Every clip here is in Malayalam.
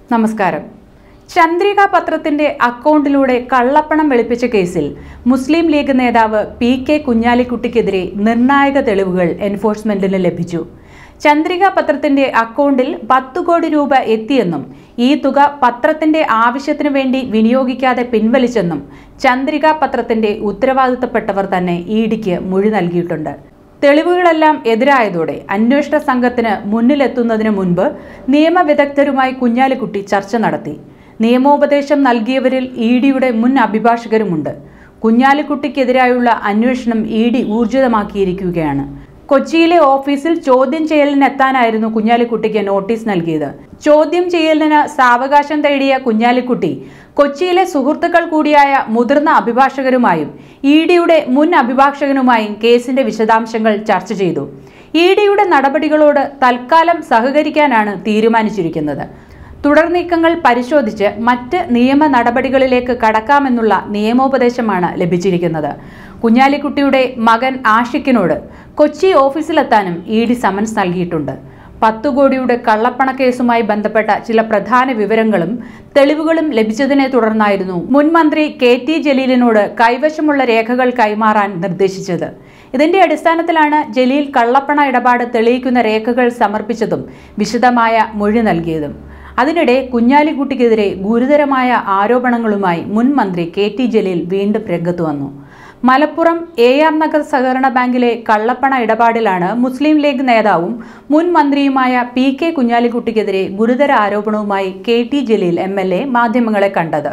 നമസ്കാരം ചന്ദ്രിക പത്രത്തിന്റെ അക്കൗണ്ടിലൂടെ കള്ളപ്പണം വെളുപ്പിച്ച കേസിൽ മുസ്ലിം ലീഗ് നേതാവ് പി കെ കുഞ്ഞാലിക്കുട്ടിക്കെതിരെ നിർണായക തെളിവുകൾ എൻഫോഴ്സ്മെന്റിന് ലഭിച്ചു ചന്ദ്രിക പത്രത്തിന്റെ അക്കൗണ്ടിൽ പത്തു കോടി രൂപ എത്തിയെന്നും ഈ തുക പത്രത്തിന്റെ ആവശ്യത്തിനു വേണ്ടി വിനിയോഗിക്കാതെ പിൻവലിച്ചെന്നും ചന്ദ്രിക പത്രത്തിന്റെ ഉത്തരവാദിത്തപ്പെട്ടവർ തന്നെ ഇ ഡിക്ക് മൊഴി നൽകിയിട്ടുണ്ട് തെളിവുകളെല്ലാം എതിരായതോടെ അന്വേഷണ സംഘത്തിന് മുന്നിലെത്തുന്നതിന് മുൻപ് നിയമവിദഗ്ധരുമായി കുഞ്ഞാലിക്കുട്ടി ചർച്ച നടത്തി നിയമോപദേശം നൽകിയവരിൽ ഇ ഡിയുടെ മുൻ അഭിഭാഷകരുമുണ്ട് കുഞ്ഞാലിക്കുട്ടിക്കെതിരായുള്ള അന്വേഷണം ഇ ഡി ഊർജിതമാക്കിയിരിക്കുകയാണ് കൊച്ചിയിലെ ഓഫീസിൽ ചോദ്യം ചെയ്യലിനെത്താനായിരുന്നു കുഞ്ഞാലിക്കുട്ടിക്ക് നോട്ടീസ് നൽകിയത് ചോദ്യം ചെയ്യലിന് സാവകാശം തേടിയ കുഞ്ഞാലിക്കുട്ടി കൊച്ചിയിലെ സുഹൃത്തുക്കൾ കൂടിയായ മുതിർന്ന അഭിഭാഷകരുമായും ഇ ഡിയുടെ മുൻ അഭിഭാഷകനുമായും കേസിന്റെ വിശദാംശങ്ങൾ ചർച്ച ചെയ്തു ഇ ഡിയുടെ നടപടികളോട് തൽക്കാലം സഹകരിക്കാനാണ് തീരുമാനിച്ചിരിക്കുന്നത് തുടർ നീക്കങ്ങൾ പരിശോധിച്ച് മറ്റ് നിയമ നടപടികളിലേക്ക് കടക്കാമെന്നുള്ള നിയമോപദേശമാണ് ലഭിച്ചിരിക്കുന്നത് കുഞ്ഞാലിക്കുട്ടിയുടെ മകൻ ആഷിക്കിനോട് കൊച്ചി ഓഫീസിലെത്താനും ഇ ഡി സമൻസ് നൽകിയിട്ടുണ്ട് പത്തു കോടിയുടെ കള്ളപ്പണ കേസുമായി ബന്ധപ്പെട്ട ചില പ്രധാന വിവരങ്ങളും തെളിവുകളും ലഭിച്ചതിനെ തുടർന്നായിരുന്നു മുൻ മന്ത്രി കെ ടി ജലീലിനോട് കൈവശമുള്ള രേഖകൾ കൈമാറാൻ നിർദ്ദേശിച്ചത് ഇതിന്റെ അടിസ്ഥാനത്തിലാണ് ജലീൽ കള്ളപ്പണ ഇടപാട് തെളിയിക്കുന്ന രേഖകൾ സമർപ്പിച്ചതും വിശദമായ മൊഴി നൽകിയതും അതിനിടെ കുഞ്ഞാലിക്കുട്ടിക്കെതിരെ ഗുരുതരമായ ആരോപണങ്ങളുമായി മുൻ മന്ത്രി കെ ടി ജലീൽ വീണ്ടും രംഗത്ത് വന്നു മലപ്പുറം എ ആർ നഗർ സഹകരണ ബാങ്കിലെ കള്ളപ്പണ ഇടപാടിലാണ് മുസ്ലിം ലീഗ് നേതാവും മുൻ മന്ത്രിയുമായ പി കെ കുഞ്ഞാലിക്കുട്ടിക്കെതിരെ ഗുരുതര ആരോപണവുമായി K T Jaleel M L A മാധ്യമങ്ങളെ കണ്ടത്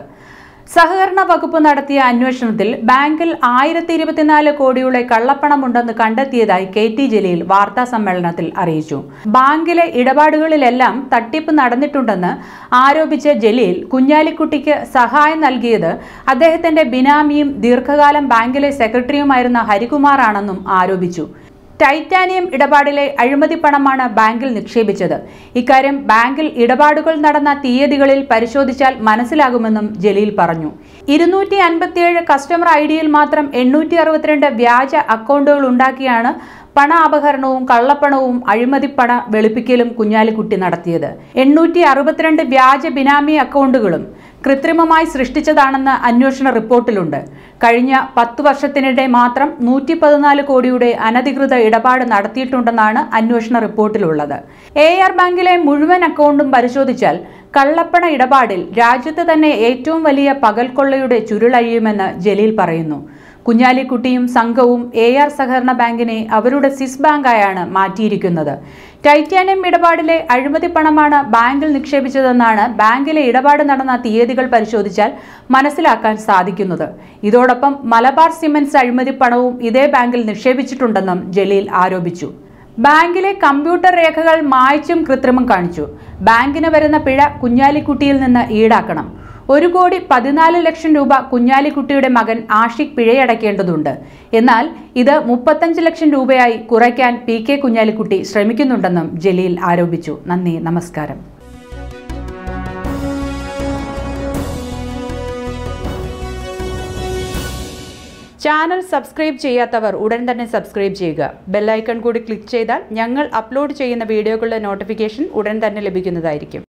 സഹകരണ വകുപ്പ് നടത്തിയ അന്വേഷണത്തിൽ ബാങ്കിൽ ആയിരത്തി ഇരുപത്തിനാല് കോടിയുടെ കള്ളപ്പണമുണ്ടെന്ന് കണ്ടെത്തിയതായി കെ ടി ജലീൽ വാർത്താ സമ്മേളനത്തിൽ അറിയിച്ചു ബാങ്കിലെ ഇടപാടുകളിലെല്ലാം തട്ടിപ്പ് നടന്നിട്ടുണ്ടെന്ന് ആരോപിച്ച ജലീൽ കുഞ്ഞാലിക്കുട്ടിക്ക് സഹായം നൽകിയത് അദ്ദേഹത്തിന്റെ ബിനാമിയും ദീർഘകാലം ബാങ്കിലെ സെക്രട്ടറിയുമായിരുന്ന ഹരികുമാറാണെന്നും ആരോപിച്ചു ടൈറ്റാനിയം ഇടപാടിലെ അഴിമതി പണമാണ് ബാങ്കിൽ നിക്ഷേപിച്ചത് ഇക്കാര്യം ബാങ്കിൽ ഇടപാടുകൾ നടന്ന തീയതികളിൽ പരിശോധിച്ചാൽ മനസ്സിലാകുമെന്നും ജലീൽ പറഞ്ഞു ഇരുന്നൂറ്റി അൻപത്തിയേഴ് കസ്റ്റമർ ഐ ഡിയിൽ മാത്രം എണ്ണൂറ്റി അറുപത്തിരണ്ട് വ്യാജ അക്കൗണ്ടുകൾ ഉണ്ടാക്കിയാണ് പണ അപഹരണവും കള്ളപ്പണവും അഴിമതിപ്പണ വെളുപ്പിക്കലും കുഞ്ഞാലിക്കുട്ടി നടത്തിയത് എണ്ണൂറ്റി അറുപത്തിരണ്ട് വ്യാജ ബിനാമി അക്കൗണ്ടുകളും കൃത്രിമമായി സൃഷ്ടിച്ചതാണെന്ന് അന്വേഷണ റിപ്പോർട്ടിലുണ്ട് കഴിഞ്ഞ പത്ത് വർഷത്തിനിടെ മാത്രം നൂറ്റി പതിനാല് കോടിയുടെ അനധികൃത ഇടപാട് നടത്തിയിട്ടുണ്ടെന്നാണ് അന്വേഷണ റിപ്പോർട്ടിലുള്ളത് എ ആർ ബാങ്കിലെ മുഴുവൻ അക്കൗണ്ടും പരിശോധിച്ചാൽ കള്ളപ്പണ ഇടപാടിൽ രാജ്യത്ത് തന്നെ ഏറ്റവും വലിയ പകൽക്കൊള്ളയുടെ ചുരുളഴിയുമെന്ന് ജലീൽ പറയുന്നു കുഞ്ഞാലിക്കുട്ടിയും സംഘവും എ ആർ സഹകരണ ബാങ്കിനെ അവരുടെ സിസ് ബാങ്കായാണ് മാറ്റിയിരിക്കുന്നത് ടൈറ്റാനിയം ഇടപാടിലെ അഴിമതി പണമാണ് ബാങ്കിൽ നിക്ഷേപിച്ചതെന്നാണ് ബാങ്കിലെ ഇടപാട് നടന്ന തീയതികൾ പരിശോധിച്ചാൽ മനസ്സിലാക്കാൻ സാധിക്കുന്നത് ഇതോടൊപ്പം മലബാർ സിമന്റ്സ് അഴിമതി പണവും ഇതേ ബാങ്കിൽ നിക്ഷേപിച്ചിട്ടുണ്ടെന്നും ജലീൽ ആരോപിച്ചു ബാങ്കിലെ കമ്പ്യൂട്ടർ രേഖകൾ മായ്ച്ചും കൃത്രിമം കാണിച്ചു ബാങ്കിന് വരുന്ന പിഴ കുഞ്ഞാലിക്കുട്ടിയിൽ നിന്ന് ഈടാക്കണം ഒരു കോടി പതിനാല് ലക്ഷം രൂപ കുഞ്ഞാലിക്കുട്ടിയുടെ മകൻ ആഷിഖ് പിഴയടക്കേണ്ടതുണ്ട് എന്നാൽ ഇത് മുപ്പത്തഞ്ച് ലക്ഷം രൂപയായി കുറയ്ക്കാൻ പി കെ കുഞ്ഞാലിക്കുട്ടി ശ്രമിക്കുന്നുണ്ടെന്നും ജലീൽ ആരോപിച്ചു നന്ദി നമസ്കാരം ചാനൽ സബ്സ്ക്രൈബ് ചെയ്യാത്തവർ ഉടൻ തന്നെ സബ്സ്ക്രൈബ് ചെയ്യുക ബെല്ലൈക്കൺ കൂടി ക്ലിക്ക് ചെയ്താൽ ഞങ്ങൾ അപ്ലോഡ് ചെയ്യുന്ന വീഡിയോകളുടെ നോട്ടിഫിക്കേഷൻ ഉടൻ തന്നെ ലഭിക്കുന്നതായിരിക്കും